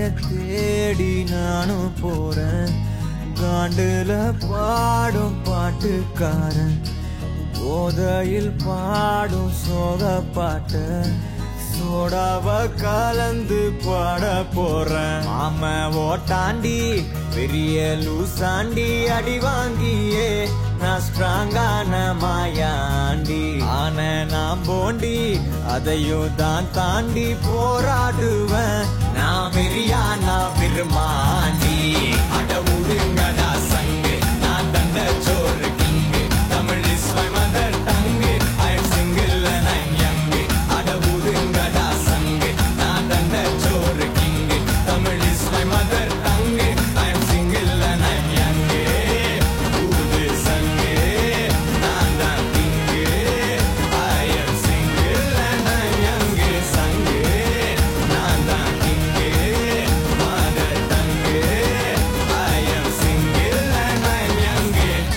தேடி நானும் போறேன் காண்டுல பாடும் பாட்டுக்காரன் போதையில் பாடும் சோக பாட்டு சோடாவ கலந்து பாட போறேன் ஆம ஓட்டாண்டி பெரிய லூசாண்டி அடி வாங்கியே நான் ஸ்ட்ராங்கான மாயாண்டி ஆன நான் போண்டி அதையும் தான் தாண்டி போராடுவேன் நான் வெறியா நான் பெருமாண்டி அட உடுங்கடா சங்கு நான் தண்ட சோறு king Tamil is my mother tongue I am single and I am young அட உடுங்கடா சங்கு நான் தண்ட சோறு king Tamil is my mother tongue I am single and I am young ஊது சங்கு நான் தான் king I am single and I am young சங்கு நான் தான் king mother tongue I am single and I am young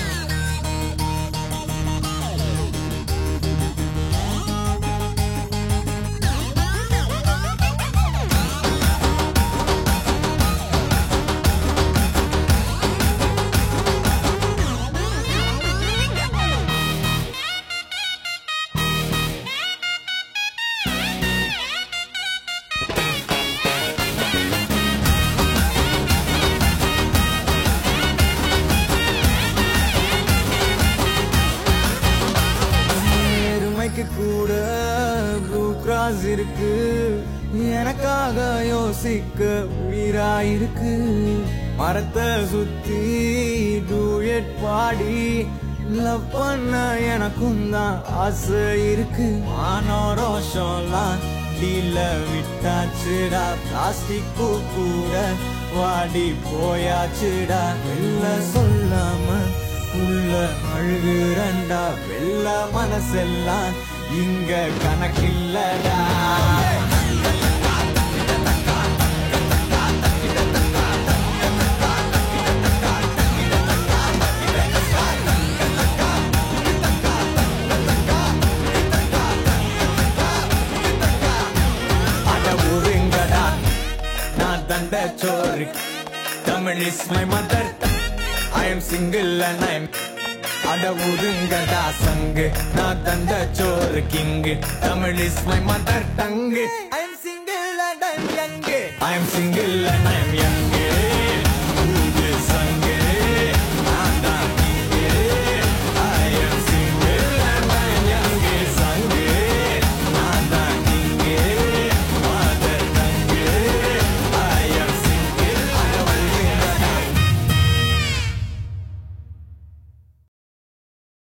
எருமைக்கு கூட ப்ளூ கிராஸ் இருக்கு எனக்காக யோசிக்க உயிராயிருக்கு மரத்தை சுத்தி டூயட் பாடி லவ் பண்ண எனக்கும் தான் ஆசை இருக்கு மானோ ரோஷம்லாம் டீல விட்டாச்சுடா பிளாஸ்டிக் பூ கூட வாடி போயாச்சுடா வெளில சொல்லாம உள்ள அழுகுறண்டா வெள்ள மனசெல்லாம் இங்க கணக்கில்லடா அட ஒருங்கடா நான் தண்ட சோறு Tamil is my mother I am single and I am அட ஒருங்கடா சங்கு நான் தண்ட சோறு king Tamil is my mother tongue I am single and I am young I am single and I am young